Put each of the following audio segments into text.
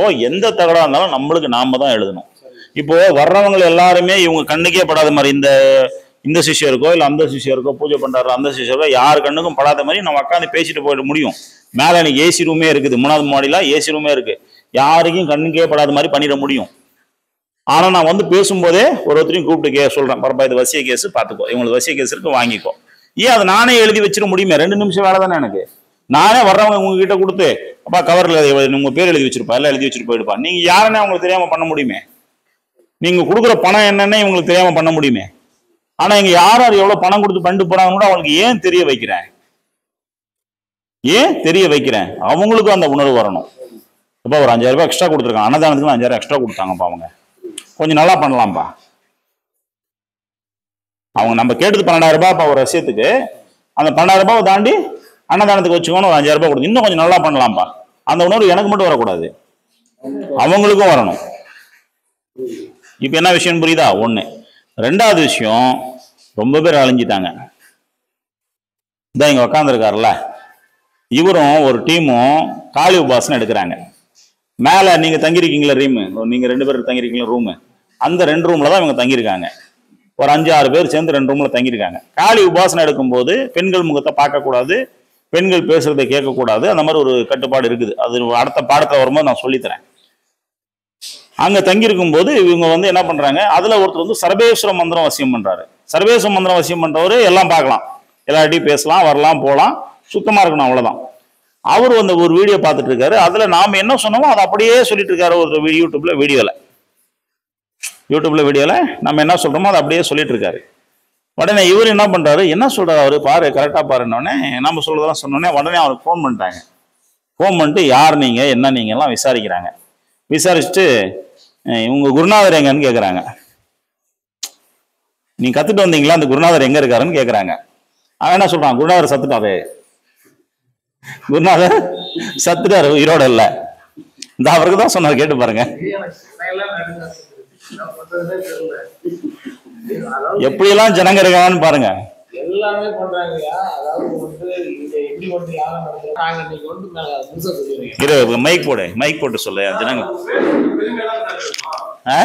இப்போ எந்த தகடா இருந்தாலும் நம்மளுக்கு நாம தான் எழுதணும் இப்போ வர்றவங்க எல்லாருமே இவங்க கண்ணுக்கே படாத மாதிரி இந்த இந்த சிஷ்யருக்கோ இல்லை அந்த சிஷ்யருக்கோ பூஜை பண்றாரு அந்த சிஷ்யருக்கோ யார் கண்ணுக்கும் படாத மாதிரி நம்ம உட்காந்து பேசிட்டு போயிட முடியும் மேலே எனக்கு ஏசி ரூமே இருக்குது மூணாவது மாடியில ஏசி ரூமே இருக்கு யாருக்கும் கண்ணுக்கே படாத மாதிரி பண்ணிட முடியும் ஆனா நான் வந்து பேசும்போதே ஒரு ஒருத்தரையும் கூப்பிட்டு கே சொல்றேன் பரப்பா இது வசிய கேஸ் பார்த்துக்கோ இவங்களுக்கு வசிய கேஸ் இருக்கு வாங்கிக்கோ ஏன் அதை நானே எழுதி வச்சிட முடியுமே ரெண்டு நிமிஷம் வேலை தானே எனக்கு நானே வர்றவங்க உங்ககிட்ட கொடுத்து அப்பா கவர்ல உங்க பேர் எழுதி வச்சிருப்பா எல்லாம் எழுதி வச்சுட்டு போயிடுப்பா நீங்க யாருன்னே அவங்களுக்கு தெரியாம பண்ண முடியுமே நீங்க கொடுக்குற பணம் என்னன்னு இவங்களுக்கு தெரியாம பண்ண முடியுமே ஆனா இங்க யார் யார் எவ்வளவு பணம் கொடுத்து பண்ணிட்டு போறாங்கன்னு கூட அவங்களுக்கு ஏன் தெரிய வைக்கிறேன் ஏன் தெரிய வைக்கிறேன் அவங்களுக்கும் அந்த உணர்வு வரணும் இப்போ ஒரு அஞ்சாயிரம் ரூபாய் எக்ஸ்ட்ரா கொடுத்துருக்காங்க அன்னதானத்துக்கு அஞ்சாயிரம் எக்ஸ்ட்ரா கொடுத்தாங்கப்பா அவங்க கொஞ்சம் நல்லா பண்ணலாம்ப்பா அவங்க நம்ம கேட்டது பன்னெண்டாயிரம் ரூபாய் ஒரு ரசியத்துக்கு அந்த பன்னெண்டாயிரம் ரூபாவை தாண்டி அன்னதானத்துக்கு வச்சுக்கோன்னு ஒரு அஞ்சாயிரம் ரூபாய் கொடுத்து இன்னும் கொஞ்சம் நல்லா பண்ணலாம்ப்பா அந்த உணர்வு எனக்கு மட்டும் வரக்கூடாது அவங்களுக்கும் வரணும் இப்போ என்ன விஷயம் புரியுதா ஒண்ணு ரெண்டாவது விஷயம் ரொம்ப பேர் அழிஞ்சிட்டாங்க இதான் இங்க உக்காந்துருக்காருல்ல இவரும் ஒரு டீமும் காளி உபாசனை எடுக்கிறாங்க மேல நீங்க தங்கியிருக்கீங்களா ரூமு நீங்க ரெண்டு பேர் தங்கியிருக்கீங்களா ரூமு அந்த ரெண்டு ரூம்ல தான் இவங்க தங்கியிருக்காங்க ஒரு அஞ்சு ஆறு பேர் சேர்ந்து ரெண்டு ரூம்ல தங்கியிருக்காங்க காளி உபாசனை எடுக்கும்போது பெண்கள் முகத்தை பார்க்கக்கூடாது பெண்கள் பேசுறதை கேட்கக்கூடாது அந்த மாதிரி ஒரு கட்டுப்பாடு இருக்குது அது அடுத்த பாடத்தை வரும்போது நான் சொல்லித்தரேன் அங்க தங்கியிருக்கும் போது இவங்க வந்து என்ன பண்றாங்க அதுல ஒருத்தர் வந்து சர்வேஸ்வர மந்திரம் வசியம் பண்றாரு சர்வேஸ்வர மந்திரம் வசியம் பண்றவரு எல்லாம் பார்க்கலாம் எல்லார்ட்டையும் பேசலாம் வரலாம் போகலாம் சுத்தமா இருக்கணும் அவ்வளவுதான் அவர் அந்த ஒரு வீடியோ பார்த்துட்டு இருக்காரு அதுல நாம என்ன சொன்னோமோ அதை அப்படியே சொல்லிட்டு இருக்காரு ஒரு வீ- யூடியூப்ல வீடியோல யூடியூப்ல வீடியோல நம்ம என்ன சொல்றோமோ அதை அப்படியே சொல்லிட்டு இருக்காரு உடனே இவர் என்ன பண்றாரு என்ன சொல்றாரு அவரு பாரு கரெக்டா பாருன்னொடனே நம்ம சொல்றதெல்லாம் சொன்னோடனே உடனே அவருக்கு ஃபோன் பண்ணிட்டாங்க ஃபோன் பண்ணிட்டு யார் நீங்க என்ன நீங்க எல்லாம் விசாரிக்கிறாங்க விசாரிச்சுட்டு அஹ், உங்க குருநாதர் எங்கன்னு கேக்குறாங்க நீங்க கத்துட்டு வந்தீங்களா அந்த குருநாதர் எங்க இருக்காருன்னு கேக்குறாங்க அவன் என்ன சொல்றான் குருநாதர் சத்துட்டாரு குருநாதர் சத்துட்டாரு உயிரோட இல்ல இந்த அவருக்கு தான் சொன்னார் கேட்டு பாருங்க எப்படியெல்லாம் ஜனங்க இருக்காங்கன்னு பாருங்க எல்லாமே பண்றாங்கய்யா அதாவது வந்து இதை எப்படி வந்து யாரும் நடத்துறோம் நாங்க இன்னைக்கு வந்து நாங்க புதுசா சொல்லிடுறீங்க இரு மைக் போடு மைக் போட்டு சொல்லு ஜனங்க ஆ?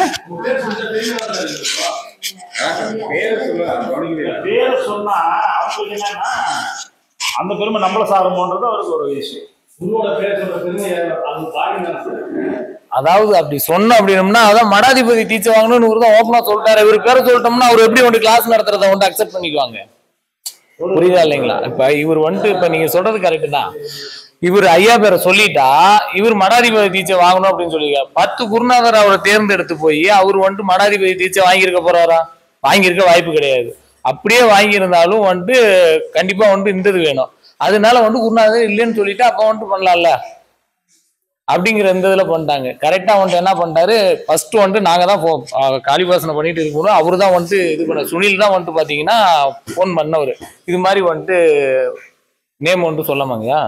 பேரை சொன்னா அவங்களுக்கு என்னன்னா அந்த பெருமை நம்மள சாருமோன்றது அவருக்கு ஒரு விஷயம் உங்களோட பேர் சொல்ற பெருமை அது பாருங்க அதாவது அப்படி சொன்ன அப்படின்னம்னா அதான் மடாதிபதி டீச்சர் வாங்கணும்னு இவர் தான் ஓப்பனா சொல்லிட்டாரு இவர் பேரை சொல்லிட்டோம்னா அவர் எப்படி வந்து கிளாஸ் நடத்துறத வந்து அக்செப்ட் பண்ணிக்குவாங்க புரியுதா இல்லைங்களா இப்ப இவர் வந்துட்டு இப்ப நீங்க சொல்றது கரெக்ட் தான் இவர் ஐயா பேரை சொல்லிட்டா இவர் மடாதிபதி டீச்சர் வாங்கணும் அப்படின்னு சொல்லிக்க பத்து குருநாதர் அவரை தேர்ந்தெடுத்து போய் அவர் வந்துட்டு மடாதிபதி டீச்சர் வாங்கியிருக்க போறாரா வாங்கியிருக்க வாய்ப்பு கிடையாது அப்படியே வாங்கியிருந்தாலும் வந்துட்டு கண்டிப்பா வந்துட்டு இந்த இது வேணும் அதனால வந்து குருநாதர் இல்லைன்னு சொல்லிட்டு அப்ப வந்துட்டு பண்ணலாம்ல அப்படிங்கிற இந்த இதுல பண்ணிட்டாங்க கரெக்டா வந்துட்டு என்ன பண்ணிட்டாரு ஃபர்ஸ்ட் வந்துட்டு நாங்க தான் போ- அஹ் காளிபாசனை பண்ணிட்டு இருக்கணும் அவரு தான் வந்துட்டு இது பண்ண சுனில் தான் வந்துட்டு பாத்தீங்கன்னா ஃபோன் பண்ணவர் இது மாதிரி வந்துட்டு நேம் வந்துட்டு சொல்லாமாங்கய்யா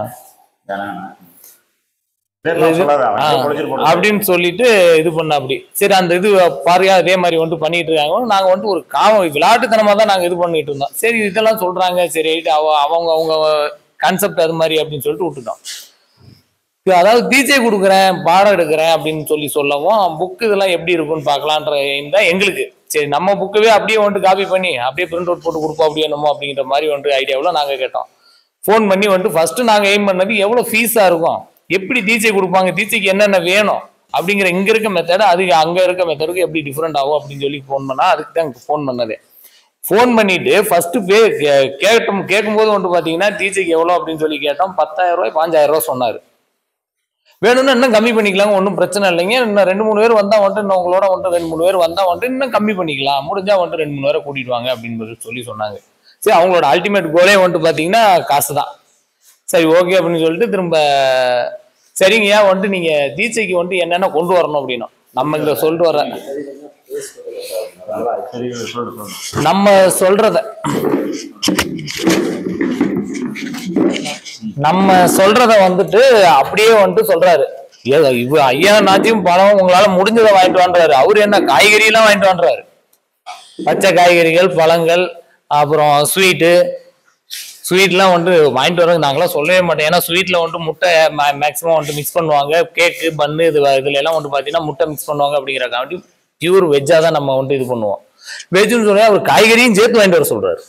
பேர்லாம் சொல்லாத, அவன் ஆ, பொழைச்சிட்டு போட்டு. அப்படின்னு சொல்லிட்டு இது பண்ண அப்படி சரி அந்த இது பாரியா அதே மாதிரி வந்துட்டு பண்ணிட்டு இருக்காங்க நாங்க வந்துட்டு ஒரு காம விளையாட்டுத்தனமா தான் நாங்க இது பண்ணிட்டு இருந்தோம் சரி இதெல்லாம் சொல்றாங்க சரி ரைட்டு அவ அவங்க அவங்க கான்செப்ட் அது மாதிரி அப்படின்னு சொல்லிட்டு விட்டுட்டோம் இப்ப அதாவது டிஜே கொடுக்குறேன் பாடம் எடுக்கிறேன் அப்படின்னு சொல்லி சொல்லவும் புக் இதெல்லாம் எப்படி இருக்கும்னு பார்க்கலான்ற தான் எங்களுக்கு சரி நம்ம புக்கவே அப்படியே வந்துட்டு காப்பி பண்ணி அப்படியே பிரிண்ட் அவுட் போட்டு கொடுப்போம் அப்படியே என்னமோ அப்படிங்கிற மாதிரி வந்துட்டு ஐடியாவில் நாங்கள் கேட்டோம் ஃபோன் பண்ணி வந்துட்டு ஃபர்ஸ்ட் நாங்கள் எய்ம் பண்ணது எவ்வளோ ஃபீஸாக இருக்கும் எப்படி டிஜே கொடுப்பாங்க டிஜேக்கு என்னென்ன வேணும் அப்படிங்கிற இங்க இருக்க மெத்தட் அது அங்க இருக்க மெத்தடுக்கு எப்படி டிஃப்ரெண்ட் ஆகும் அப்படின்னு சொல்லி ஃபோன் பண்ணா அதுக்கு தான் ஃபோன் பண்ணதே ஃபோன் பண்ணிட்டு ஃபர்ஸ்ட் பே கே- கேட்டும் கேட்கும்போது வந்துட்டு பார்த்தீங்கன்னா டிஜேக்கு எவ்வளோ அப்படின்னு சொல்லி கேட்டோம் பத்தாயிரம் ரூபாய் பாஞ்சாயிரம் ரூபாய் சொன்னார் வேணும்னா இன்னும் கம்மி பண்ணிக்கலாங்க ஒன்றும் பிரச்சனை இல்லைங்க இன்னும் ரெண்டு மூணு பேர் வந்தா வந்துட்டு இன்னும் உங்களோட வந்துட்டு ரெண்டு மூணு பேர் வந்தா வந்துட்டு இன்னும் கம்மி பண்ணிக்கலாம் முடிஞ்சா வந்துட்டு ரெண்டு மூணு பேரை கூட்டிட்டு வாங்க அப்படின்னு சொல்லி சொன்னாங்க சரி அவங்களோட அல்டிமேட் கோலே வந்துட்டு பார்த்தீங்கன்னா காசு தான் சரி ஓகே அப்படின்னு சொல்லிட்டு திரும்ப சரிங்கய்யா வந்துட்டு நீங்க தீட்சைக்கு வந்துட்டு என்னென்ன கொண்டு வரணும் அப்படின்னா நம்ம இங்க சொல்லிட்டு வர சரி சொல்லு சொல்லு நம்ம சொல்றத நம்ம சொல்றத வந்துட்டு அப்படியே வந்துட்டு சொல்றாரு ஏ, இவ ஐயா நாச்சியும் பழம் உங்களால முடிஞ்சதை வாங்கிட்டு வான்றாரு அவரு என்ன காய்கறி எல்லாம் வாங்கிட்டு வான்றாரு பச்சை காய்கறிகள் பழங்கள் அப்புறம் ஸ்வீட்டு ஸ்வீட்லாம் வந்து வாங்கிட்டு வர நாங்களாம் சொல்லவே மாட்டோம் ஏன்னா ஸ்வீட்ல வந்து முட்டை மேக்ஸிமம் வந்து மிக்ஸ் பண்ணுவாங்க கேக்கு பன்னு இது இதுல எல்லாம் வந்து பார்த்தீங்கன்னா முட்டை மிக்ஸ் பண்ணுவாங்க அப்படிங்கிறக்காண்டி பியூர் வெஜ்ஜாக தான் நம்ம வந்து இது பண்ணுவோம் வெஜ்ஜுன்னு சொன்னா அவர் காய்கறியும் சேர்த்து வாங்கிட்டு வர சொல்றாரு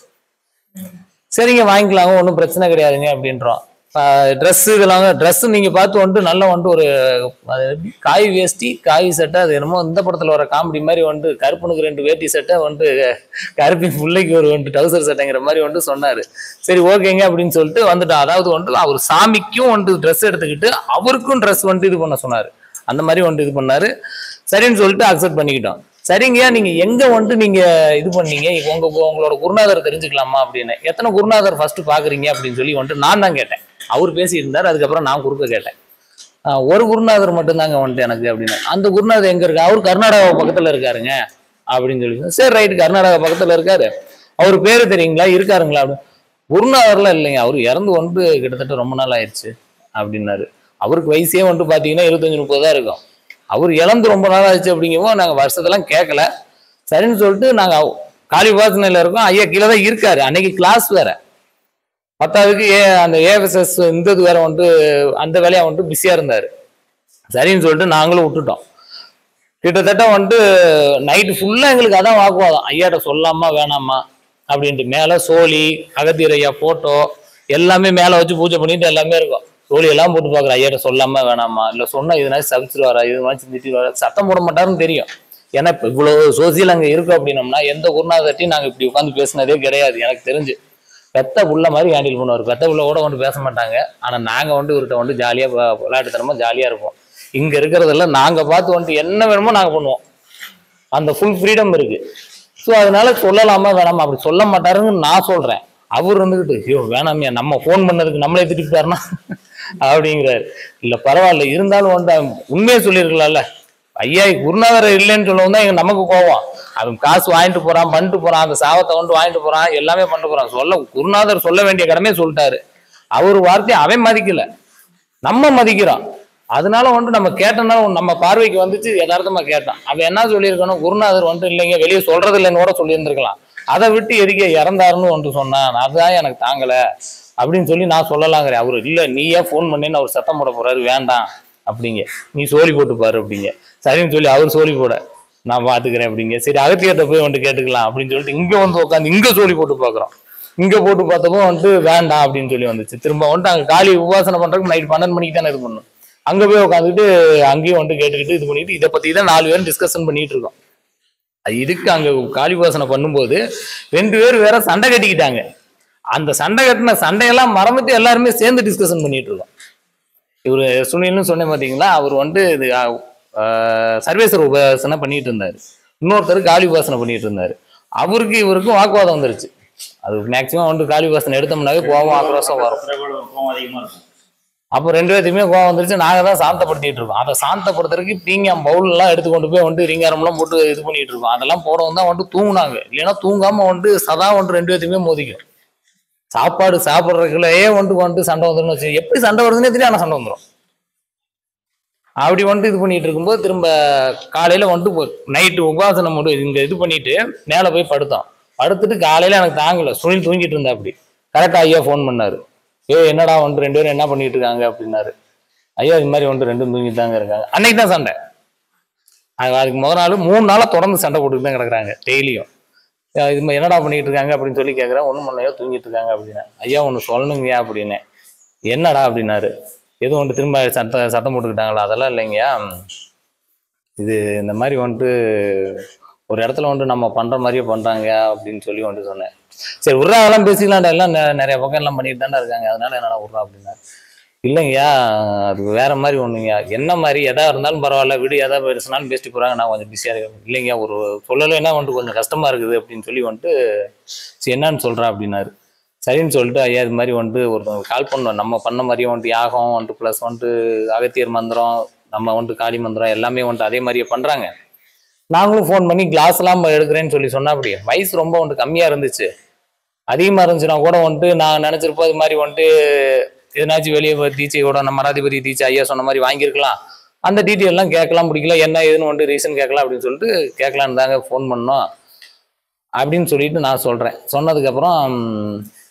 சரிங்க வாங்கிக்கலாங்க ஒன்றும் பிரச்சனை கிடையாதுங்க அப்படின்றோம் ட்ரெஸ் இதெல்லாம் ட்ரெஸ் நீங்க பார்த்து வந்துட்டு நல்லா வந்துட்டு ஒரு அது எப்படி? காய் வேஷ்டி காய் சட்டை அது என்னமோ இந்த படத்துல வர காமெடி மாதிரி வந்துட்டு கருப்பனுக்கு ரெண்டு வேட்டி சட்டை வந்துட்டு கருப்பின் பிள்ளைக்கு ஒரு வந்துட்டு டவுசர் சட்டைங்கிற மாதிரி வந்துட்டு சொன்னாரு சரி ஓகேங்க அப்படின்னு சொல்லிட்டு வந்துட்டோம் அதாவது வந்துட்டு அவர் சாமிக்கும் வந்துட்டு ட்ரெஸ் எடுத்துக்கிட்டு அவருக்கும் ட்ரெஸ் வந்துட்டு இது பண்ண சொன்னாரு அந்த மாதிரி வந்துட்டு இது பண்ணாரு சரின்னு சொல்லிட்டு அக்செப்ட் பண்ணிக்கிட்டோம் சரிங்கய்யா நீங்க எங்க வந்துட்டு நீங்க இது பண்ணீங்க உங்க உங்களோட குருநாதர் தெரிஞ்சுக்கலாமா அப்படின்னு எத்தனை குருநாதர் ஃபர்ஸ்ட் பாக்குறீங்க அப்படின்னு சொல்லி வந்துட்டு நான் தான் கேட்டேன் அவர் பேசியிருந்தார் அதுக்கப்புறம் நான் குறுக்க கேட்டேன் ஆஹ் ஒரு குருநாதர் மட்டும்தாங்க வந்துட்டு எனக்கு அப்படின்னு அந்த குருநாதர் எங்க இருக்கு அவர் கர்நாடகா பக்கத்துல இருக்காருங்க அப்படின்னு சொல்லி சொன்னேன். சரி ரைட் கர்நாடகா பக்கத்துல இருக்காரு அவர் பேரு தெரியுங்களா இருக்காருங்களா அப்படின்னு குருநாதர்லாம் இல்லைங்க அவர் இறந்து வந்து கிட்டத்தட்ட ரொம்ப நாள் ஆயிடுச்சு அப்படின்னாரு அவருக்கு வயசே வந்துட்டு பாத்தீங்கன்னா இருபத்தஞ்சு முப்பது தான் இருக்கும் அவர் இழந்து ரொம்ப நாள் ஆச்சு அப்படிங்கவும் நாங்க வருஷத்தெல்லாம் கேட்கல சரின்னு சொல்லிட்டு நாங்க அவ- காளி உபாசனையில இருக்கோம் ஐயா கீழே தான் இருக்காரு அன்னைக்கு கிளாஸ் வேற பத்தாவதுக்கு ஏ அந்த ஏஎஸ்எஸ் இந்த இது வேற வந்துட்டு அந்த வேலையா வந்துட்டு பிஸியா இருந்தாரு சரின்னு சொல்லிட்டு நாங்களும் விட்டுட்டோம் கிட்டத்தட்ட வந்துட்டு நைட்டு ஃபுல்லா எங்களுக்கு அதான் வாக்குவாதம் ஐயாட்ட சொல்லாமா வேணாமா அப்படின்ட்டு மேல சோழி அகத்தியர் ஐயா போட்டோ எல்லாமே மேல வச்சு பூஜை பண்ணிட்டு எல்லாமே இருக்கும் சோழி எல்லாம் போட்டு பாக்குற ஐயாட்ட சொல்லாமா வேணாமா இல்ல சொன்னா இதனால சபிச்சிருவாரா இது மாதிரி திட்டிடுவாரா சத்தம் போட மாட்டாருன்னு தெரியும் ஏன்னா இப்ப இவ்வளவு சோசியல் அங்க இருக்கு அப்படின்னம்னா எந்த குருநாதர்ட்டையும் நாங்க இப்படி உட்காந்து பேசினதே கிடையாது எனக்கு தெரிஞ்சு பெத்த புள்ள மாதிரி ஹேண்டில் பண்ணுவார் பெத்த புள்ள கூட வந்து பேச மாட்டாங்க ஆனா நாங்க வந்து இவர்கிட்ட வந்து ஜாலியா வ- விளையாட்டுத்தனமா ஜாலியா இருப்போம் இங்க இருக்கிறதெல்லாம் நாங்க பார்த்து வந்துட்டு என்ன வேணுமோ நாங்க பண்ணுவோம் அந்த ஃபுல் ஃப்ரீடம் இருக்கு ஸோ அதனால சொல்லலாமா வேணாமா அப்படி சொல்ல மாட்டாருன்னு நான் சொல்றேன் அவர் இருந்துகிட்டு ஐயோ வேணாமியா நம்ம ஃபோன் பண்ணதுக்கு நம்மளே திட்டிட்டாருன்னா அப்படிங்கிறாரு இல்ல பரவாயில்ல இருந்தாலும் வந்து அவன் உண்மையை சொல்லியிருக்கலாம்ல ஐயா குருநாதர் இல்லைன்னு சொல்லவும் தான் எங்க நமக்கு கோவம் அவன் காசு வாங்கிட்டு போறான் பண்ணிட்டு போறான் அந்த சாவத்தை வந்து வாங்கிட்டு போறான் எல்லாமே பண்ணிட்டு போறான் சொல்ல குருநாதர் சொல்ல வேண்டிய கடமையை சொல்லிட்டாரு அவர் வார்த்தையை அவன் மதிக்கல நம்ம மதிக்கிறோம் அதனால வந்துட்டு நம்ம கேட்டனால நம்ம பார்வைக்கு வந்துச்சு யதார்த்தமா கேட்டான் அவன் என்ன சொல்லியிருக்கணும் குருநாதர் வந்துட்டு இல்லைங்க வெளியே சொல்றது இல்லைன்னு கூட சொல்லியிருந்திருக்கலாம் அதை விட்டு எதுக்கே இறந்தாருன்னு வந்துட்டு சொன்னான் அதுதான் எனக்கு தாங்கல அப்படின்னு சொல்லி நான் சொல்லலாங்கிறேன் அவரு இல்ல நீயே ஃபோன் பண்ணேன்னு அவர் சத்தம் போட போறாரு வேண்டாம் அப்படிங்க நீ சோழி போட்டு பாரு அப்படிங்க சரின்னு சொல்லி அவர் சோழி போட நான் பாத்துக்கிறேன் அப்படிங்க சரி அகத்தியத்தை போய் வந்துட்டு கேட்டுக்கலாம் அப்படின்னு சொல்லிட்டு இங்க வந்து உட்காந்து இங்க சோழி போட்டு பாக்குறோம் இங்க போட்டு பார்த்தப்போ வந்துட்டு வேண்டாம் அப்படின்னு சொல்லி வந்துச்சு திரும்ப வந்துட்டு அங்க காலி உபாசனை பண்றதுக்கு நைட் பன்னெண்டு மணிக்கு தானே இது பண்ணும் அங்க போய் உட்காந்துட்டு அங்கேயும் வந்துட்டு கேட்டுக்கிட்டு இது பண்ணிட்டு இதை பத்தி தான் நாலு பேரும் டிஸ்கஷன் பண்ணிட்டு இருக்கோம் அது இதுக்கு அங்க காளி உபாசனை பண்ணும்போது ரெண்டு பேர் வேற சண்டை கட்டிக்கிட்டாங்க அந்த சண்டை கட்டின சண்டையெல்லாம் மறந்துட்டு எல்லாருமே சேர்ந்து டிஸ்கஷன் பண்ணிட்டு இருக்கோம் இவர் சுனில்னு சொன்னேன் பார்த்தீங்களா அவர் வந்துட்டு இது ஆஹ், சர்வேஸ்வர உபாசனை பண்ணிட்டு இருந்தாரு இன்னொருத்தர் காளி உபாசனை பண்ணிட்டு இருந்தாரு அவருக்கு இவருக்கும் வாக்குவாதம் வந்துருச்சு அது மேக்சிமம் வந்துட்டு காளி உபாசனை எடுத்தோம்னாவே கோபம் ஆக்ரோஷம் வரும் கோவம் அதிகமா இருக்கும் அப்போ ரெண்டு பேர்த்துக்குமே கோவம் வந்துருச்சு நாங்கள் தான் சாந்தப்படுத்திட்டு இருக்கோம் அதை சாந்தப்படுத்துறதுக்கு பீங்காம் பவுல் எல்லாம் எடுத்து கொண்டு போய் வந்துட்டு ரீங்காரம்லாம் போட்டு இது பண்ணிட்டு இருக்கோம் அதெல்லாம் போடவும் தான் வந்துட்டு தூங்குனாங்க இல்லைன்னா தூங்காம வந்துட்டு சதா வந்துட்டு ரெண்டு பேர்த்துக்குமே மோதிக்கும் சாப்பாடு சாப்பிட்றதுக்குள்ளேயே வந்துட்டு வந்துட்டு சண்டை வந்துடும் வச்சு எப்படி சண்டை வருதுன்னே தெரியும் ஆனால் சண்டை வந்துடும் அப்படி வந்துட்டு இது பண்ணிட்டு இருக்கும்போது திரும்ப காலையில வந்துட்டு நைட்டு உபாசனம் மட்டும் இங்க இது பண்ணிட்டு மேலே போய் படுத்தோம் படுத்துட்டு காலையில எனக்கு தாங்கல சுனில் தூங்கிட்டு இருந்தா அப்படி கரெக்டா ஐயா ஃபோன் பண்ணாரு ஏ என்னடா வந்துட்டு ரெண்டு பேரும் என்ன பண்ணிட்டு இருக்காங்க அப்படின்னாரு ஐயா இது மாதிரி வந்துட்டு ரெண்டும் தூங்கிட்டு தாங்க இருக்காங்க அன்னைக்கு தான் சண்டை அது- அதுக்கு முதல் நாள் மூணு நாளா தொடர்ந்து சண்டை போட்டுட்டு தான் கிடக்குறாங்க டெய்லியும் இது மாதிரி என்னடா பண்ணிட்டு இருக்காங்க அப்படின்னு சொல்லி கேட்குறேன் ஒன்றும் பண்ணலையோ தூங்கிட்டு இருக்காங்க அப்படின்னு ஐயா ஒன்று சொல்லணுங்கய்யா அப்படின்னு என்னடா அப்படின்னாரு எதுவும் வந்துட்டு திரும்ப சத்த சத்தம் போட்டுக்கிட்டாங்களா அதெல்லாம் இல்லைங்கய்யா இது இந்த மாதிரி வந்துட்டு ஒரு இடத்துல வந்துட்டு நம்ம பண்ற மாதிரியே பண்றாங்க அப்படின்னு சொல்லி வந்துட்டு சொன்னேன் சரி உர்றா அதெல்லாம் பேசிக்கலாம்டா எல்லாம் நெ- நிறைய பக்கம் எல்லாம் பண்ணிட்டு தானே இருக்காங்க அதனால என்னடா உர்றா அப்படின்னா இல்லைங்கய்யா அது வேற மாதிரி ஒண்ணுங்கய்யா என்ன மாதிரி எதா இருந்தாலும் பரவாயில்ல விடு எதா பேசினாலும் பேசிட்டு போறாங்க நான் கொஞ்சம் பிஸியா இருக்கேன் இல்லைங்கய்யா ஒரு சொல்லலைன்னா வந்துட்டு கொஞ்சம் கஷ்டமா இருக்குது அப்படின்னு சொல்லி வந்துட்டு சரி என்னன்னு சொல்றா அப்படின்னாரு சரின்னு சொல்லிட்டு ஐயா இது மாதிரி வந்துட்டு ஒருத்தவங்க கால் பண்ணோம் நம்ம பண்ண மாதிரியே வந்துட்டு யாகம் வந்துட்டு ப்ளஸ் வந்துட்டு அகத்தியர் மந்திரம் நம்ம வந்துட்டு காளி மந்திரம் எல்லாமே வந்துட்டு அதே மாதிரியே பண்றாங்க நாங்களும் ஃபோன் பண்ணி கிளாஸ் எல்லாம் எடுக்கிறேன்னு சொல்லி சொன்னா அப்படி வயசு ரொம்ப வந்துட்டு கம்மியா இருந்துச்சு அதிகமா இருந்துச்சுன்னா கூட வந்துட்டு நான் நினைச்சிருப்போம் இது மாதிரி வந்துட்டு எதனாச்சும் வெளியே போய் தீச்சையோட நம்ம மராதிபதி தீச்சை ஐயா சொன்ன மாதிரி வாங்கியிருக்கலாம் அந்த டீட்டெயில் எல்லாம் கேட்கலாம் பிடிக்கல என்ன ஏதுன்னு வந்துட்டு ரீசன் கேட்கலாம் அப்படின்னு சொல்லிட்டு கேட்கலான்னு தாங்க ஃபோன் பண்ணோம் அப்படின்னு சொல்லிட்டு நான் சொல்றேன் சொன்னதுக்கப்புறம் ம்,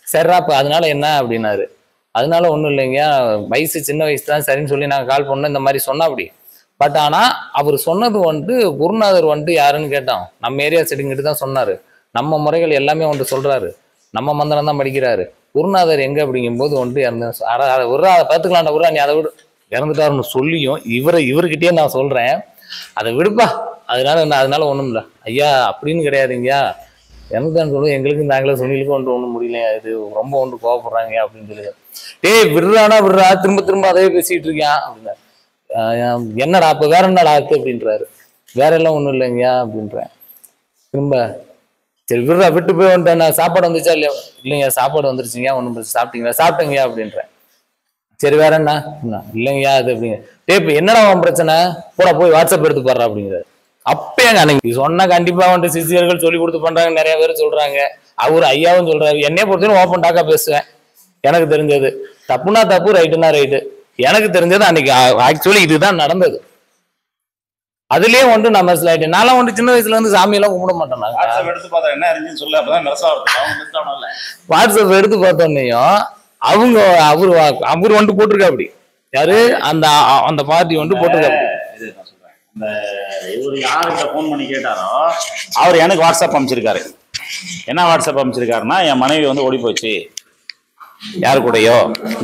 சரிடா அப்ப அதனால என்ன அப்படின்னாரு அதனால ஒண்ணும் இல்லைங்க வயசு சின்ன வயசு தான் சரின்னு சொல்லி நாங்க கால் பண்ணோம் இந்த மாதிரி சொன்னா அப்படி பட் ஆனா அவர் சொன்னது வந்துட்டு குருநாதர் வந்துட்டு யாருன்னு கேட்டோம் நம்ம ஏரியா செடிங்கிட்டு தான் சொன்னாரு நம்ம முறைகள் எல்லாமே வந்துட்டு சொல்றாரு நம்ம மந்திரம் தான் படிக்கிறாரு குருநாதர் எங்க அப்படிங்கும்போது வந்துட்டு இறந்து அட அட ஒரு அதை பார்த்துக்கலாம்டா ஒரு நீ அதை விடு இறந்துட்டாருன்னு சொல்லியும் இவரை இவர்கிட்டயே நான் சொல்றேன் அதை விடுப்பா அதனால என்ன அதனால ஒண்ணும் இல்லை ஐயா அப்படின்னு கிடையாதுங்கய்யா இறந்துட்டான்னு சொல்லுவோம் எங்களுக்கு நாங்களே சொன்னிலுக்கும் ஒன்று ஒன்றும் முடியலையா இது ரொம்ப ஒன்று கோவப்படுறாங்க அப்படின்னு சொல்லி டேய் விடுறானா விடுறா திரும்ப திரும்ப அதே பேசிட்டு இருக்கான் அப்படின்னா ஆஹ் என்னடா அப்ப வேற என்னடா ஆத்து அப்படின்றாரு வேற எல்லாம் ஒண்ணும் இல்லைங்கய்யா அப்படின்றேன் திரும்ப சரி விடுறா விட்டு போய் வந்துட்டேன் நான் சாப்பாடு வந்துச்சா இல்லையா இல்லைங்க சாப்பாடு வந்துருச்சுங்க ஒன்றும் சாப்பிட்டீங்களா சாப்பிட்டீங்கயா அப்படின்றேன் சரி வேற என்ன அப்படின்னா, இல்லைங்கய்யா அது அப்படிங்க டேய் இப்ப என்னடா உன் பிரச்சனை போடா போய் வாட்ஸ்அப் எடுத்து பாடுறா அப்படிங்கிறாரு அப்பேங்க அன்னைக்கு இது சொன்னா கண்டிப்பா வந்துட்டு சிசியர்கள் சொல்லி கொடுத்து பண்றாங்க நிறைய பேர் சொல்றாங்க அவரு ஐயாவும் சொல்றாரு என்னைய பொறுத்தவரை ஓப்பன் டாக்கா பேசுவேன் எனக்கு தெரிஞ்சது தப்புனா தப்பு ரைட்டுனா ரைட்டு எனக்கு தெரிஞ்சது அன்னைக்கு ஆக்சுவலி இதுதான் நடந்தது அதுலயே வந்து நான் மனசில் ஆயிட்டேன் நான்லாம் வந்து சின்ன வயசுல இருந்து சாமியெல்லாம் கும்பிட மாட்டேன் நாங்க வாட்ஸ்அப் எடுத்து பார்த்தா என்ன இருந்துச்சுன்னு சொல்லு அப்பதான் மிரசா வருது அவன் மிஸ் ஆகணும்ல வாட்ஸ்அப் எடுத்து பார்த்தோன்னையும் அவங்க அவர் அவர் வந்துட்டு போட்டிருக்கா அப்படி யாரு அந்த அந்த பார்ட்டி வந்துட்டு போட்டிருக்கா அப்படி இது நான் சொல்றேன் இந்த இவர் யார்கிட்ட ஃபோன் பண்ணி கேட்டாரோ அவர் எனக்கு வாட்ஸ்அப் அனுப்பிச்சிருக்காரு என்ன வாட்ஸ்அப் அனுப்பிச்சிருக்காருன்னா என் மனைவி வந்து ஓடி போச்சு யார் கூடயோ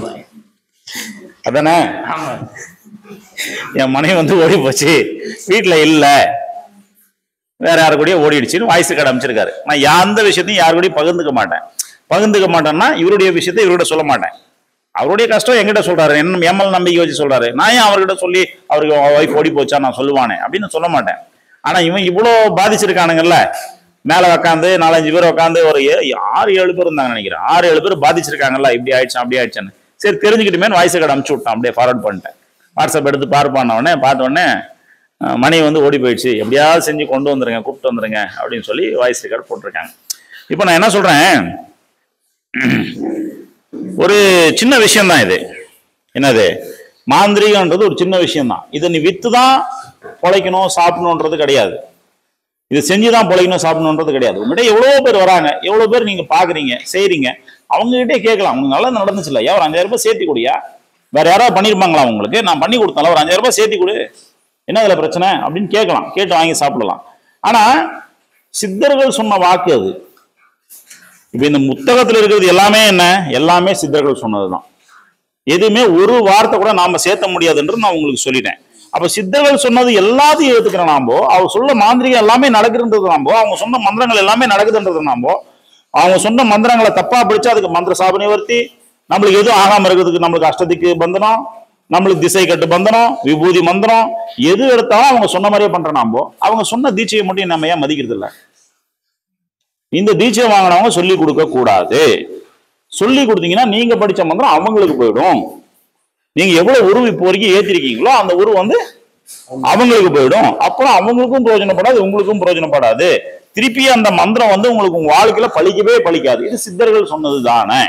அதானே என் மனைவி வந்து ஓடி போச்சு வீட்டுல இல்ல வேற யாரு கூடயோ ஓடிடுச்சுன்னு வாய்ஸ் கார்டு அனுப்பிச்சிருக்காரு நான் எந்த விஷயத்தையும் யாரு கூடயும் பகிர்ந்துக்க மாட்டேன் பகிர்ந்துக்க மாட்டேன்னா இவருடைய விஷயத்தை இவர்கிட்ட சொல்ல மாட்டேன் அவருடைய கஷ்டம் என்கிட்ட சொல்றாரு என்ன எம்எல் நம்பிக்கை வச்சு சொல்றாரு நான் ஏன் அவர்கிட்ட சொல்லி அவருக்கு ஒய்ஃப் ஓடி போச்சா நான் சொல்லுவானே அப்படின்னு சொல்ல மாட்டேன் ஆனா இவன் இவ்வளோ பாதிச்சிருக்கானுங்கல்ல மேல உக்காந்து நாலஞ்சு பேர் உட்காந்து ஒரு ஏ- ஆறு ஏழு பேர் இருந்தாங்க நினைக்கிறேன் ஆறு ஏழு பேர் பாதிச்சிருக்காங்கல்ல இப்படி ஆயிடுச்சு அப்படி ஆயிடுச்சுன்னு சரி தெரிஞ்சுக்கிட்டுமே வாய்ஸ் கார்டு அனுப்பிச்சு விட்டான் அப்படியே ஃபார்வர்ட் பண்ணிட்டேன் வாட்ஸ்அப் எடுத்து பார்ப்பான உடனே பார்த்த உடனே அஹ், மணி வந்து ஓடி போயிடுச்சு எப்படியாவது செஞ்சு கொண்டு வந்துருங்க கூப்பிட்டு வந்துருங்க அப்படின்னு சொல்லி வாய்ஸ் ரெக்கார்டு போட்டிருக்காங்க இப்போ நான் என்ன சொல்றேன் ஒரு சின்ன விஷயம் தான் இது என்னது மாந்திரீகன்றது ஒரு சின்ன விஷயம் தான் இதை நீ வித்து தான் பொழைக்கணும் சாப்பிடணுன்றது கிடையாது இது செஞ்சு தான் பொழைக்கணும் சாப்பிடணுன்றது கிடையாது உங்ககிட்ட எவ்வளோ பேர் வராங்க எவ்வளோ பேர் நீங்க பாக்குறீங்க செய்றீங்க அவங்க கிட்டே கேட்கலாம் உங்களுக்கு நல்லா நடந்துச்சு இல்லையா ஒரு அஞ்சாயிரம் ரூபாய் சேர்த்தி கொடுயா வேற யாராவது பண்ணியிருப்பாங்களா உங்களுக்கு நான் பண்ணி கொடுத்தால ஒரு அஞ்சாயிரம் ரூபாய் சேர்த்தி கொடு என்ன இதுல பிரச்சனை அப்படின்னு கேட்கலாம் கேட்டு வாங்கி சாப்பிடலாம் ஆனா சித்தர்கள் சொன்ன வாக்கு அது இப்ப இந்த புத்தகத்துல இருக்கிறது எல்லாமே என்ன எல்லாமே சித்தர்கள் சொன்னதுதான் எதுவுமே ஒரு வார்த்தை கூட நாம சேர்த்த முடியாதுன்றது நான் உங்களுக்கு சொல்லிட்டேன் அப்ப சித்தர்கள் சொன்னது எல்லாத்தையும் ஏத்துக்கிற நாம்போ அவர் சொல்ல மாந்திரிகம் எல்லாமே நடக்குதுன்றது நாம்போ அவங்க சொன்ன மந்திரங்கள் எல்லாமே நடக்குதுன்றது நாம்போ அவங்க சொன்ன மந்திரங்களை தப்பா படிச்சா அதுக்கு மந்திர சாப நிவர்த்தி நம்மளுக்கு எதுவும் ஆகாம இருக்கிறதுக்கு நம்மளுக்கு அஷ்டதிக்கு பந்தனம் நம்மளுக்கு திசை கட்டு பந்தனம் விபூதி மந்திரம் எது எடுத்தாலும் அவங்க சொன்ன மாதிரியே பண்ற நாம்போ அவங்க சொன்ன தீட்சையை மட்டும் நம்ம ஏன் மதிக்கிறது இல்ல இந்த தீட்சை வாங்கினவங்க சொல்லி கொடுக்க கூடாது சொல்லி கொடுத்தீங்கன்னா நீங்க படிச்ச மந்திரம் அவங்களுக்கு போயிடும் நீங்க எவ்வளவு உருவு இப்போ வரைக்கும் ஏத்திருக்கீங்களோ அந்த உருவு வந்து அவங்களுக்கு போயிடும் அப்புறம் அவங்களுக்கும் பிரயோஜனப்படாது உங்களுக்கும் பிரயோஜனப்படாது திருப்பி அந்த மந்திரம் வந்து உங்களுக்கு உங்க வாழ்க்கையில பழிக்கவே பழிக்காது இது சித்தர்கள் சொன்னது தானே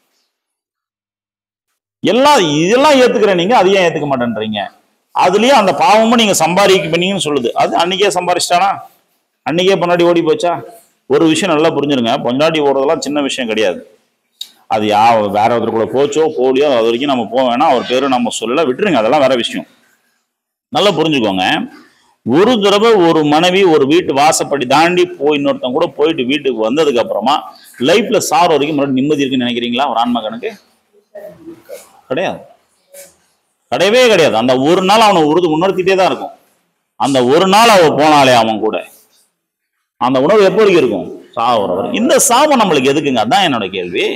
எல்லாம் இதெல்லாம் ஏத்துக்கிற நீங்க அதையும் ஏத்துக்க மாட்டேன்றீங்க அதுலயும் அந்த பாவமும் நீங்க சம்பாதிக்க பண்ணீங்கன்னு சொல்லுது அது அன்னைக்கே சம்பாரிச்சிட்டானா அன்னைக்கே பொன்னாடி ஓடி போச்சா ஒரு விஷயம் நல்லா புரிஞ்சிருங்க பொன்னாடி ஓடுறதெல்லாம் சின்ன விஷயம் கிடையாது அது யா வேற ஒருத்தர் கூட போச்சோ போலியோ அது வரைக்கும் நம்ம போக வேணாம் அவர் பேரும் நம்ம சொல்லல விட்டுருங்க அதெல்லாம் வேற விஷயம் நல்லா புரிஞ்சுக்கோங்க ஒரு தடவை ஒரு மனைவி ஒரு வீட்டு வாசப்படி தாண்டி போய் இன்னொருத்தன் கூட போயிட்டு வீட்டுக்கு வந்ததுக்கு அப்புறமா லைஃப்ல சார் வரைக்கும் மறுபடியும் நிம்மதி இருக்குன்னு நினைக்கிறீங்களா ஒரு ஆன்மகனுக்கு கிடையாது கிடையவே கிடையாது அந்த ஒரு நாள் அவனை உறுதி உணர்த்திட்டே தான் இருக்கும் அந்த ஒரு நாள் அவ போனாலே அவன் கூட அந்த உணவு எப்போ வரைக்கும் இருக்கும் சாவுற வரை இந்த சாபம் நம்மளுக்கு எதுக்குங்க அதான் என்னோட கேள்வி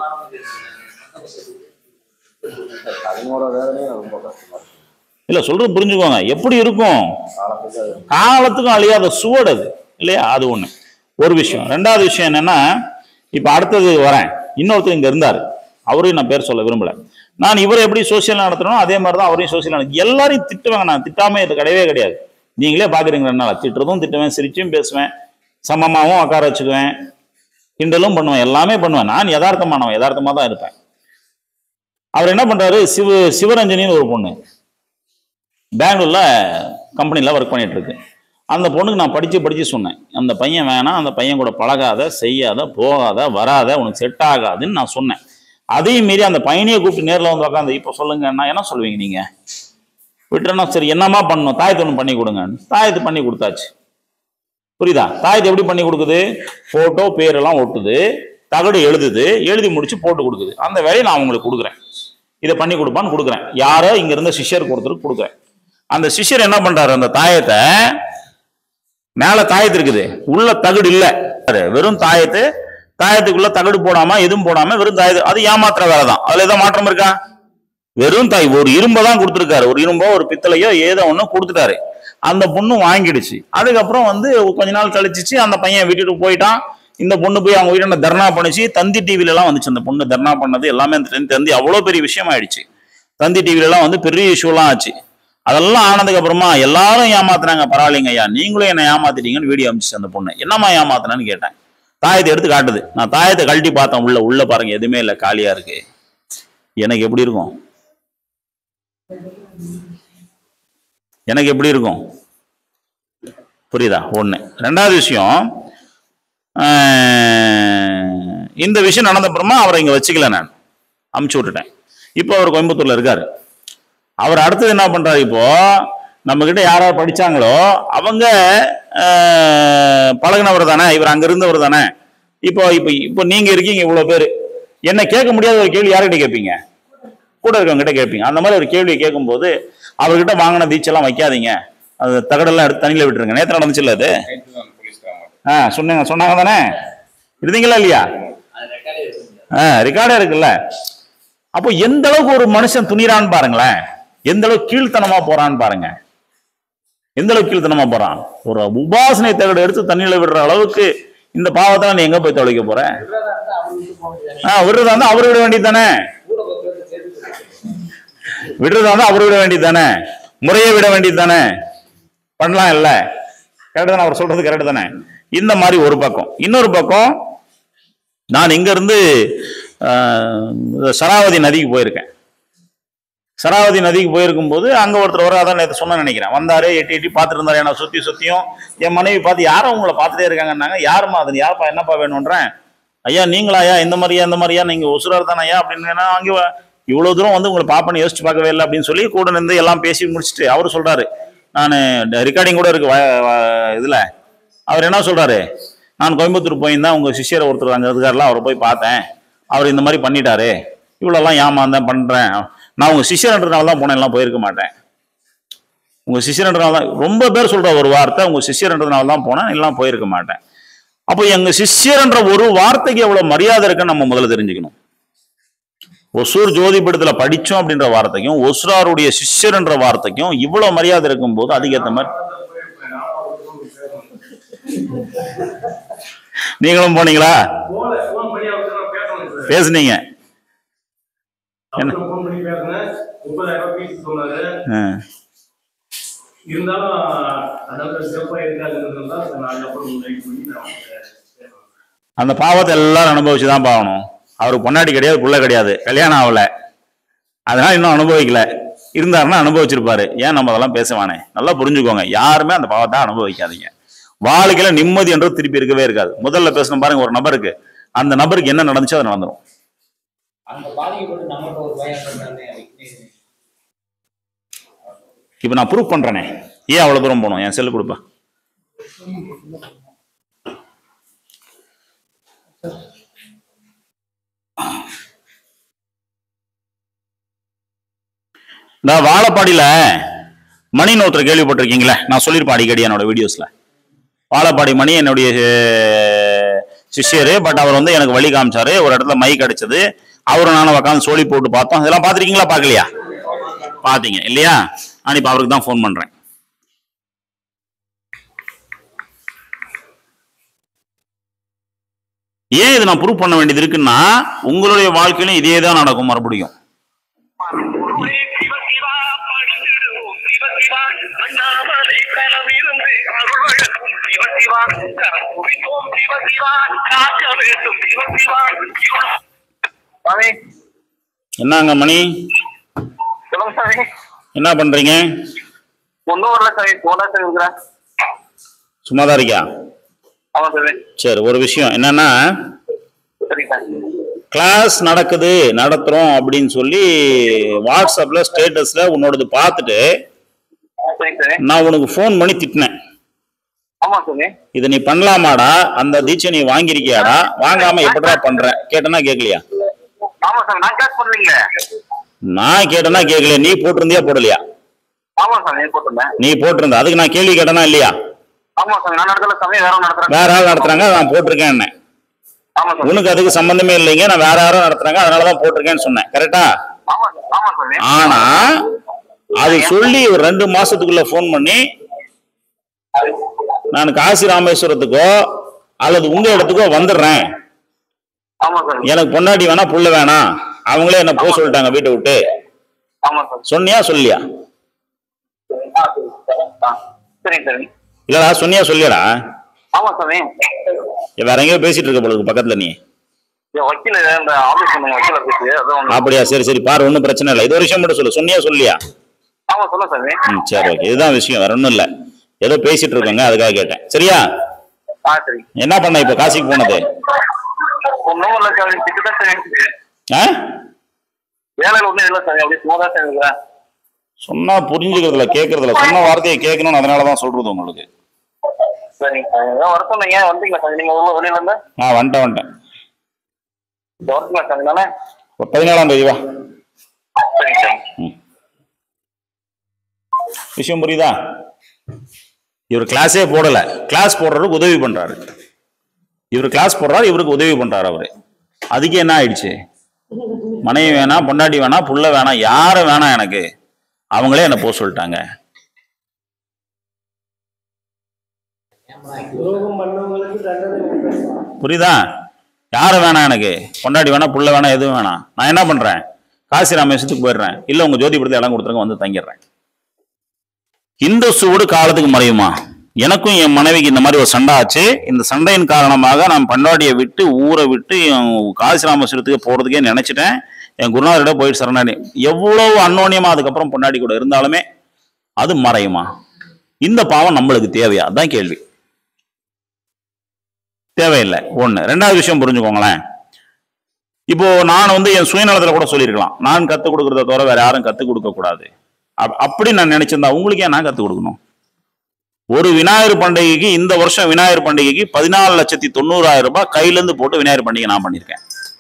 அதனோட வேதனையும் ரொம்ப கஷ்டமா இருக்கு இல்ல சொல்றது புரிஞ்சுக்கோங்க எப்படி இருக்கும் காலத்துக்கு அது காலத்துக்கும் அழியாத சுவடு அது இல்லையா அது ஒண்ணு ஒரு விஷயம் ரெண்டாவது விஷயம் என்னன்னா இப்ப அடுத்தது வரேன் இன்னொருத்தர் இங்க இருந்தாரு அவரையும் நான் பேர் சொல்ல விரும்பல நான் இவரை எப்படி சோசியல் நடத்தணும் அதே மாதிரி தான் அவரையும் சோசியல் நடத்த எல்லாரையும் திட்டுவேங்க நான் திட்டாம இது கிடையவே கிடையாது நீங்களே பாக்குறீங்க ரெண்டு நாள் திட்டுறதும் திட்டுவேன் சிரிச்சும் பேசுவேன் சமமாவும் உட்கார வச்சுக்குவேன் கிண்டலும் பண்ணுவேன் எல்லாமே பண்ணுவேன் நான் யதார்த்தமானவன் யதார்த்தமா தான் இருப்பேன் அவர் என்ன பண்றாரு சிவ சிவரஞ்சனின்னு ஒரு பொண்ணு பெங்களூர்ல கம்பெனில ஒர்க் பண்ணிட்டு இருக்கு அந்த பொண்ணுக்கு நான் படித்து படித்து சொன்னேன் அந்த பையன் வேணாம் அந்த பையன் கூட பழகாத செய்யாத போகாத வராத உனக்கு செட் ஆகாதுன்னு நான் சொன்னேன் அதையும் மீறி அந்த பையனையே கூப்பிட்டு நேரில் வந்து உட்காந்து இப்போ சொல்லுங்கன்னா என்ன சொல்லுவீங்க நீங்கள் விட்டுறனா சரி என்னம்மா பண்ணணும் தாயத்து ஒன்று பண்ணி கொடுங்க தாயத்து பண்ணி கொடுத்தாச்சு புரியுதா தாயத்து எப்படி பண்ணி கொடுக்குது ஃபோட்டோ பேரெல்லாம் ஒட்டுது தகடு எழுதுது எழுதி முடிச்சு போட்டு கொடுக்குது அந்த வேலையை நான் உங்களுக்கு கொடுக்குறேன் இதை பண்ணி கொடுப்பான்னு கொடுக்குறேன் யாரோ இங்க இருந்த சிஷ்யருக்கு ஒருத்தருக்கு கொடுக்குறேன் அந்த சிஷ்யர் என்ன பண்றாரு அந்த தாயத்தை மேல தாயத்து இருக்குது உள்ள தகடு இல்ல வெறும் தாயத்து தாயத்துக்குள்ள தகடு போடாம எதுவும் போடாம வெறும் தாயத்து அது ஏமாத்துற வேலை தான் அதுல ஏதோ மாற்றம் இருக்கா வெறும் தாய் ஒரு இரும்பை தான் கொடுத்துருக்காரு ஒரு இரும்போ ஒரு பித்தளையோ ஏதோ ஒண்ணு கொடுத்துட்டாரு அந்த பொண்ணு வாங்கிடுச்சு அதுக்கப்புறம் வந்து கொஞ்ச நாள் கழிச்சிச்சு அந்த பையன் விட்டுட்டு போயிட்டான் இந்த பொண்ணு போய் அவங்க வீட்டாண்ட தர்ணா பண்ணிச்சு தந்தி டிவில எல்லாம் வந்துச்சு அந்த பொண்ணு தர்ணா பண்ணது எல்லாமே அந்த தந்தி- தந்தி அவ்வளோ பெரிய விஷயம் ஆயிடுச்சு தந்தி டிவில எல்லாம் வந்து பெரிய இஷ்யூலாம் ஆச்சு அதெல்லாம் ஆனதுக்கு அப்புறமா எல்லாரும் ஏமாத்துனாங்க பரவாயில்லைங்க ஐயா நீங்களும் என்ன ஏமாத்திட்டீங்கன்னு வீடியோ அமிச்சிச்சு அந்த பொண்ணு என்னம்மா ஏமாத்தினான்னு கேட்டேன் தாயத்தை எடுத்து காட்டுது நான் தாயத்தை கழட்டி பார்த்தேன் உள்ள உள்ள பாருங்க எதுவுமே இல்லை காலியா இருக்கு எனக்கு எப்படி இருக்கும் எனக்கு எப்படி இருக்கும் புரியுதா ஒண்ணு ரெண்டாவது விஷயம் ஆஹ், இந்த விஷயம் நடந்த அப்புறமா அவரை இங்க வச்சுக்கல நான் அமுச்சு விட்டுட்டேன் இப்போ அவர் கோயம்புத்தூர்ல இருக்காரு அவர் அடுத்தது என்ன பண்றாரு இப்போ நம்ம கிட்ட யார் யார் படிச்சாங்களோ அவங்க ஆஹ், பழகுனவர் தானே இவர் அங்க இருந்தவர் தானே இப்போ இப்போ இப்போ நீங்க இருக்கீங்க இவ்வளவு பேர் என்ன கேட்க முடியாத ஒரு கேள்வி யார்கிட்ட கேட்பீங்க கூட இருக்கவங்க கிட்ட கேட்பீங்க அந்த மாதிரி ஒரு கேள்வியை கேட்கும்போது அவர்கிட்ட வாங்கின தீச்செல்லாம் வைக்காதீங்க அது தகடெல்லாம் எடுத்து தண்ணியில விட்டுருங்க நேற்று நடந்துச்சுல்ல அது ஆ சொன்னாங்க சொன்னாங்க தானே இருந்தீங்களா இல்லையா ஆ ரெக்கார்டே இருக்குல்ல அப்போ எந்த அளவுக்கு ஒரு மனுஷன் துணிறான்னு பாருங்களேன் எந்த அளவுக்கு கீழ்த்தனமா போறான்னு பாருங்க எந்த அளவுக்கு கீழ்த்தனமா போறான் ஒரு உபாசனை தகடு எடுத்து தண்ணியில விடுற அளவுக்கு இந்த பாவத்தை நீ எங்க போய் தொலைக்க போற ஆ விடுறதா இருந்தா அவரு விட வேண்டியது தானே விடுறதா இருந்தா அவரு விட வேண்டியது தானே முறையை விட வேண்டியது தானே பண்ணலாம் இல்ல கரெக்ட் தானே அவர் சொல்றது கரெக்ட் தானே இந்த மாதிரி ஒரு பக்கம் இன்னொரு பக்கம் நான் இங்க இருந்து ஆஹ், சராவதி நதிக்கு போயிருக்கேன் சராவதி நதிக்கு போயிருக்கும் போது அங்க ஒருத்தர் வர அதான் நேற்று சொன்ன நினைக்கிறேன் வந்தாரு எட்டி எட்டி பார்த்துட்டு இருந்தாரு என்ன சுத்தி சுத்தியும் என் மனைவி பார்த்து யாரும் உங்களை பார்த்துட்டே இருக்காங்கன்னாங்க யாருமா அது யாருப்பா என்னப்பா வேணுன்றேன் ஐயா நீங்களா ஐயா இந்த மாதிரியா இந்த மாதிரியா நீங்க ஒசுரார் தானே ஐயா அப்படின்னு அங்கே வ- இவ்வளவு தூரம் வந்து உங்களை பாப்பன்னு யோசிச்சு பார்க்கவே இல்லை அப்படின்னு சொல்லி கூட நின்று எல்லாம் பேசி முடிச்சுட்டு அவர் சொல்றாரு நான் ரெக்கார்டிங் கூட இருக்கு வ- வ- இதுல அவர் என்ன சொல்றாரு நான் கோயம்புத்தூர் போயிருந்தேன் உங்க சிஷ்யர் ஒருத்தர் அங்க இருக்காருல அவரை போய் பார்த்தேன் அவர் இந்த மாதிரி பண்ணிட்டாரு இவ்வளோலாம் ஏமாந்தேன் பண்றேன் நான் உங்க சிஷ்யர்ன்றனால தான் போனேன் எல்லாம் போயிருக்க மாட்டேன் உங்க சிஷ்யர்ன்றனால தான் ரொம்ப பேர் சொல்ற ஒரு வார்த்தை உங்க சிஷ்யர்ன்றதுனால தான் போனேன் எல்லாம் போயிருக்க மாட்டேன் அப்போ எங்க சிஷ்யர்ன்ற ஒரு வார்த்தைக்கு எவ்வளவு மரியாதை இருக்குன்னு நம்ம முதல்ல தெரிஞ்சுக்கணும் ஒசூர் ஜோதிபடத்துல படிச்சோம் அப்படின்ற வார்த்தைக்கும் ஒசுராருடைய சிஷ்யர்ன்ற வார்த்தைக்கும் இவ்வளவு மரியாதை இருக்கும்போது அதுக்கேற்ற மாதிரி நீங்களும் போனீங்களா போல ஃபோன் பண்ணி அவர்கிட்ட நான் பேசணும் சார் பேசுனீங்க அவர்கிட்ட ஃபோன் பண்ணி பேசினேன் முப்பதாயிரம் ரூபாய் ஃபீஸ் சொன்னாரு ஆ. இருந்தாலும் அதாவது சிறப்பா இருக்காதுன்றது தான் நான் அப்புறம் வெயிட் பண்ணி நான் பேசுறேன். அந்த பாவத்தை எல்லாரும் அனுபவிச்சு தான் பாவணும் அவருக்கு பொண்டாட்டி கிடையாது புள்ள கிடையாது கல்யாணம் ஆகல அதனால இன்னும் அனுபவிக்கல இருந்தாருன்னா அனுபவிச்சிருப்பாரு ஏன் நம்ம அதெல்லாம் பேசுவானே நல்லா புரிஞ்சுக்கோங்க யாருமே அந்த பாவத்தை அனுபவிக்காதீங்க வாழ்க்கையில நிம்மதி என்றது திருப்பி இருக்கவே இருக்காது முதல்ல பேசணும் பாருங்க ஒரு நபருக்கு அந்த நபருக்கு என்ன நடந்துச்சோ அது நடந்துரும் அந்த பாதிக்கப்பட்டு நம்மகிட்ட ஒரு பயம் இருந்தாலே இப்போ நான் ப்ரூவ் பண்றேனே ஏன் அவ்வளவு தூரம் போகணும் என் செல்லு கொடுப்பா இந்த வாழப்பாடியில மணின்னு ஒருத்தர் கேள்விப்பட்டிருக்கீங்களே நான் சொல்லியிருப்பேன் அடிக்கடி என்னோட வீடியோஸ்ல வாழப்பாடி மணி என்னுடைய அஹ், சிஷ்யரு பட் அவர் வந்து எனக்கு வழி காமிச்சாரு ஒரு இடத்துல மைக் அடிச்சது அவரும் நானும் உட்காந்து சோழி போட்டு பார்த்தோம் இதெல்லாம் பார்த்திருக்கீங்களா பார்க்கலையா பாத்தீங்க இல்லையா நான் இப்ப அவருக்கு தான் ஃபோன் பண்றேன் ஏன் இது நான் ப்ரூவ் பண்ண வேண்டியது இருக்குன்னா உங்களுடைய வாழ்க்கையிலும் இதே தான் நடக்கும் மறுபடியும் சிவசிவா பணிந்திடுவோம் சிவசிவா அண்ணாமலை களமிருந்து அருள் வழங்கும் சிவசிவா கரம் குவித்தோம் சிவசிவா காக்க வேண்டும் சிவசிவா சாமி என்னங்க மணி சொல்லுங்க சாமி என்ன பண்றீங்க ஒன்னும் வரல சாமி போனா சாமி இருக்கிறேன் சும்மா தான் இருக்கியா ஆமா சாமி சரி ஒரு விஷயம் என்னன்னா சரிங்க சாமி கிளாஸ் நடக்குது நடத்துறோம் அப்படின்னு சொல்லி வாட்ஸ்அப்ல ஸ்டேட்டஸ்ல உன்னோடது பார்த்துட்டு சரிங்க சாமி நான் உனக்கு ஃபோன் பண்ணி திட்டினேன் ஆமா சாமி இதை நீ பண்ணலாமாடா அந்த தீட்சை நீ வாங்கியிருக்கியாடா வாங்காம எப்படிடா பண்ற கேட்டனா கேட்கலையா ஆமா சாமி நான் கேட்ச் பண்றீங்களே நான் கேட்டனா கேட்கலையா நீ போட்டிருந்தியா போடலையா ஆமா சாமி போட்டிருந்தேன் நீ போட்டிருந்த அதுக்கு நான் கேள்வி கேட்டனா இல்லையா ஆமா சாமி நான் நடக்கல சாமி வேற ஒன்று நடத்துறேன் வேற ஆள் நடத்துறாங்க நான் போட்டிருக்கேன் என்ன ஆமா சாமி உனக்கு அதுக்கு சம்பந்தமே இல்லைங்க நான் வேற யாரும் நடத்துறாங்க அதனாலதான் போட்டிருக்கேன்னு சொன்னேன் கரெக்டா ஆமா ஆமா சாமி ஆனா அது சொல்லி ஒரு ரெண்டு மாசத்துக்குள்ள ஃபோன் பண்ணி நான் காசி ராமேஸ்வரத்துக்கோ அல்லது உங்க இடத்துக்கோ வந்துடுறேன் ஆமா சாமி எனக்கு பொண்டாட்டி வேணா புள்ள வேணாம் அவங்களே என்ன போக சொல்லிட்டாங்க வீட்டை விட்டு ஆமா சாமி சொன்னியா சொல்லியா ஆ, ஆ, சரிங்க சாமி இல்லடா சொன்னியா சொல்லியாடா ஆமா சாமி வேற எங்கேயோ பேசிட்டு இருக்க போல இருக்கு பக்கத்துல நீ என் வக்கீல் இந்த ஆபீஸ் ஒன்று வக்கீல் ஆபீஸ் அதான் ஒன்று அப்படியா சரி சரி பாரு ஒன்றும் பிரச்சனை இல்லை இது ஒரு விஷயம் மட்டும் சொல்லு சொன்னியா சொல்லியா ஆமா சொல்ல சாமி ம் சரி ஓகே இதுதான் விஷயம் வேற ஒன்றும் இல்லை ஏதோ பேசிட்டு இருக்கோங்க அதுக்காக கேட்டேன் சரியா ஆ சரி என்ன பண்ண இப்போ காசிக்கு போனது ஒன்றும் இல்லை சாமி திட்டு தான் சாமி ஆ வேலையில் ஒன்றும் இல்லை சாமி அப்படியே சும்மா தான் சாமி இருக்கிறேன் சொன்னா புரிஞ்சுக்கிறதுல கேட்கறதுல சொன்ன வார்த்தையை கேட்கணும்னு அதனால தான் சொல்றது உங்களுக்கு சரிங்க சாமி ஏதோ வர சொன்னீங்க வந்தீங்களா சாமி நீங்கள் உள்ள வெளியில இருந்து நான் வந்துட்டேன் வந்துட்டேன் இந்த வரீங்களா சாமி நானே ஒரு பதினாலாம் தேதி வா சரிங்க சாமி ம். விஷயம் புரியுதா இவர் கிளாஸே போடல கிளாஸ் போடுறதுக்கு உதவி பண்றாரு இவர் கிளாஸ் போடுறாரு இவருக்கு உதவி பண்றாரு அவரு அதுக்கு என்ன ஆயிடுச்சு மனைவி வேணாம் பொண்டாட்டி வேணாம் புள்ள வேணாம் யாரும் வேணாம் எனக்கு அவங்களே என்ன போக சொல்லிட்டாங்க துரோகம் பண்ணவங்களுக்கு தண்டனை உண்டு. புரியுதா யாரும் வேணாம் எனக்கு பொண்டாட்டி வேணாம் புள்ள வேணாம் எதுவும் வேணாம் நான் என்ன பண்றேன் காசி ராமேஸ்வரத்துக்கு போயிடுறேன் இல்ல உங்க ஜோதிபுரத்தை இடம் கொடுத்துருங்க வந்து தங்கிடுறேன் இந்த சூடு காலத்துக்கு மறையுமா எனக்கும் என் மனைவிக்கு இந்த மாதிரி ஒரு சண்டை ஆச்சு இந்த சண்டையின் காரணமாக நான் பண்டாடியை விட்டு ஊரை விட்டு என் காசி ராமேஸ்வரத்துக்கு போறதுக்கே நினைச்சிட்டேன் என் குருநாதரிட போயிட்டு சரணாடி எவ்வளவு அன்னோன்யமா அதுக்கப்புறம் பொண்டாடி கூட இருந்தாலுமே அது மறையுமா இந்த பாவம் நம்மளுக்கு தேவையா அதான் கேள்வி தேவையில்லை ஒண்ணு ரெண்டாவது விஷயம் புரிஞ்சுக்கோங்களேன் இப்போ நான் வந்து என் சுயநலத்துல கூட சொல்லியிருக்கலாம் நான் கத்துக் கொடுக்கறத தவிர வேற யாரும் கத்துக் கொடுக்க கூடாது அப்- அப்படி நான் நினைச்சிருந்தா உங்களுக்கு ஏன் நான் கத்துக் கொடுக்கணும் ஒரு விநாயகர் பண்டிகைக்கு இந்த வருஷம் விநாயகர் பண்டிகைக்கு பதினாலு லட்சத்தி தொண்ணூறாயிரம் ரூபாய் கையில இருந்து போட்டு விநாயகர் பண்டிகை நான் பண்ணியிருக்கேன்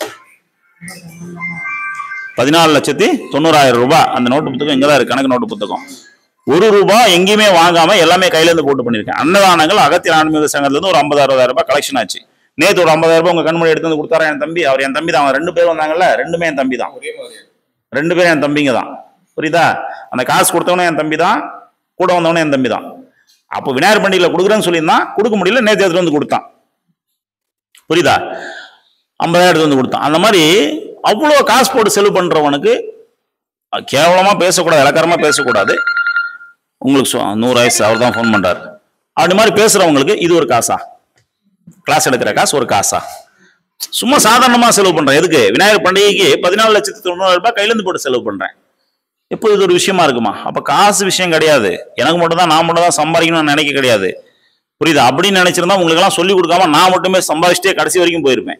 பதினாலு லட்சத்தி தொண்ணூறாயிரம் ரூபாய் அந்த நோட்டு புத்தகம் இங்கதான் இருக்கு கணக்கு நோட்டு புத்தகம் ஒரு ரூபாய் எங்கேயுமே வாங்காம எல்லாமே கையில இருந்து போட்டு பண்ணிருக்கேன் அன்னதானங்கள் அகத்திய ஆன்மீக சங்கத்துல இருந்து ஒரு ஐம்பது அறுபதாயிரம் ரூபாய் கலெக்ஷன் ஆச்சு நேத்து ஒரு ஐம்பதாயிரம் ரூபாய் உங்க கண்மணி எடுத்து வந்து கொடுத்தாரா என் தம்பி அவர் என் தம்பி தான் அவன் ரெண்டு பேர் வந்தாங்கல்ல ரெண்டுமே என் தம்பி தான் ரெண்டு பேரும் என் தம்பிங்க தான் புரியுதா அந்த காசு கொடுத்தவனும் என் தம்பி தான் கூட வந்தவனும் என் தம்பி தான் அப்போ விநாயகர் பண்டிகையில கொடுக்குறேன்னு சொல்லியிருந்தான் கொடுக்க முடியல நேத்து எடுத்துட்டு வந்து கொடுத்தான் புரியுதா ஐம்பதாயிரம் எடுத்து வந்து கொடுத்தான் அந்த மாதிரி அவ்வளோ காசு போட்டு செலவு பண்றவனுக்கு அஹ், கேவலமா பேசக்கூடாது இலக்காரமா பேசக்கூடாது உங்களுக்கு சொ- நூறு வயசு அவர் தான் ஃபோன் பண்றாரு அப்படி மாதிரி பேசுறவங்களுக்கு இது ஒரு காசா கிளாஸ் எடுக்கிற காசு ஒரு காசா சும்மா சாதாரணமா செலவு பண்றேன் எதுக்கு விநாயகர் பண்டிகைக்கு பதினாலு லட்சத்தி தொண்ணூறு ரூபாய் கையில இருந்து போட்டு செலவு பண்றேன் எப்போ இது ஒரு விஷயமா இருக்குமா அப்ப காசு விஷயம் கிடையாது எனக்கு மட்டும் தான் நான் மட்டும் தான் சம்பாதிக்கணும்னு நினைக்க கிடையாது புரியுதா அப்படின்னு நினைச்சிருந்தா உங்களுக்கு எல்லாம் சொல்லி கொடுக்காம நான் மட்டுமே சம்பாதிச்சுட்டே கடைசி வரைக்கும் போயிருப்பேன்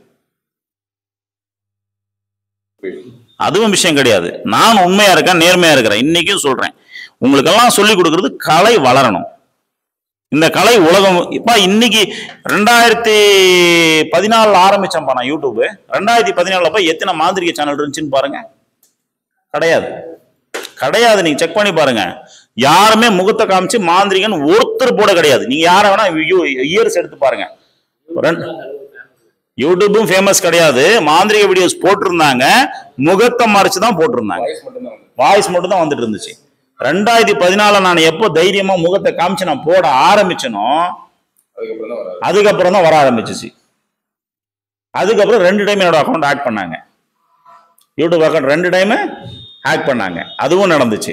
அதுவும் விஷயம் கிடையாது நான் உண்மையா இருக்கேன் நேர்மையா இருக்கிறேன் இன்னைக்கும் சொல்றேன் உங்களுக்கெல்லாம் சொல்லி கொடுக்கறது கலை வளரணும் இந்த கலை உலகம் இப்ப இன்னைக்கு ரெண்டாயிரத்தி பதினாலுல ஆரம்பிச்சேன்ப்பா நான் யூடியூப் ரெண்டாயிரத்தி பதினாலுல போய் எத்தனை மாந்திரிக சேனல் இருந்துச்சுன்னு பாருங்க கிடையாது கிடையாது நீங்க செக் பண்ணி பாருங்க யாருமே முகத்தை காமிச்சு மாந்திரிகன் ஒருத்தர் போட கிடையாது நீங்க யாரை வேணா இயர்ஸ் எடுத்து பாருங்க ரெண்டு- யூடியூபும் ஃபேமஸ் கிடையாது மாந்திரிக வீடியோஸ் போட்டிருந்தாங்க முகத்தை மறைச்சு தான் போட்டிருந்தாங்க வாய்ஸ் மட்டும் தான் வந்துட்டு இருந்துச்சு ரெண்டாயிரத்தி பதினால நான் எப்போ தைரியமா முகத்தை காமிச்சு நான் போட ஆரம்பிச்சனோ அதுக்கப்புறம் தான் வர ஆரம்பிச்சிச்சு அதுக்கப்புறம் ரெண்டு டைம் என்னோட அக்கௌண்ட் ஆட் பண்ணாங்க யூடியூப் அக்கௌண்ட் ரெண்டு டைம் ஹேக் பண்ணாங்க அதுவும் நடந்துச்சு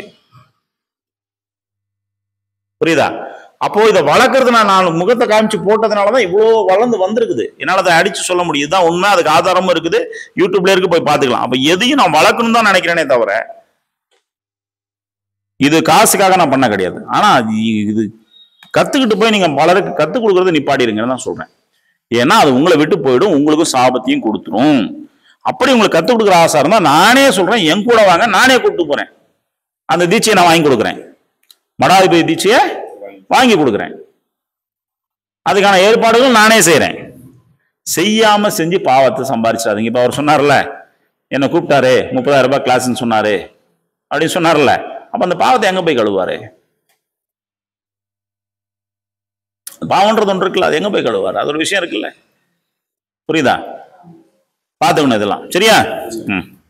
புரியுதா அப்போ இதை வளர்க்கறது நான் நான் முகத்தை காமிச்சு போட்டதுனால தான் இவ்வளோ வளர்ந்து வந்திருக்குது என்னால் அதை அடிச்சு சொல்ல முடியும் இதுதான் உண்மை அதுக்கு ஆதாரமும் இருக்குது யூடியூப்ல இருக்கு போய் பார்த்துக்கலாம் அப்போ எதையும் நான் வளர்க்கணும் தான் நினைக்கிறேனே தவிர இது காசுக்காக நான் பண்ண கிடையாது ஆனா இது- இது கத்துக்கிட்டு போய் நீங்க பலருக்கு கத்துக் கொடுக்கறத நிப்பாட்டிடுங்கன்னு தான் சொல்றேன் ஏன்னா அது உங்களை விட்டு போயிடும் உங்களுக்கும் சாபத்தையும் கொடுத்துரும் அப்படி உங்களுக்கு கத்துக் கொடுக்குற ஆசை இருந்தா நானே சொல்றேன் என் கூட வாங்க நானே கூப்பிட்டு போறேன் அந்த தீட்சையை நான் வாங்கி கொடுக்குறேன் மடாதிபதி தீட்சையை வாங்கி கொடுக்குறேன் அதுக்கான ஏற்பாடுகள் நானே செய்றேன் செய்யாம செஞ்சு பாவத்தை சம்பாரிச்சாதீங்க இப்ப அவர் சொன்னார்ல என்னை கூப்பிட்டாரு முப்பதாயிரம் ரூபாய் கிளாஸ்ன்னு சொன்னாரு அப்படின்னு சொன்னார்ல அப்ப அந்த பாவத்தை எங்க போய் கழுவாரு பாவம்ன்றது ஒன்று இருக்குல்ல அது எங்க போய் கழுவாரு அது ஒரு விஷயம் இருக்குல்ல புரியுதா பார்த்துக்கணும் இதெல்லாம் சரியா ம்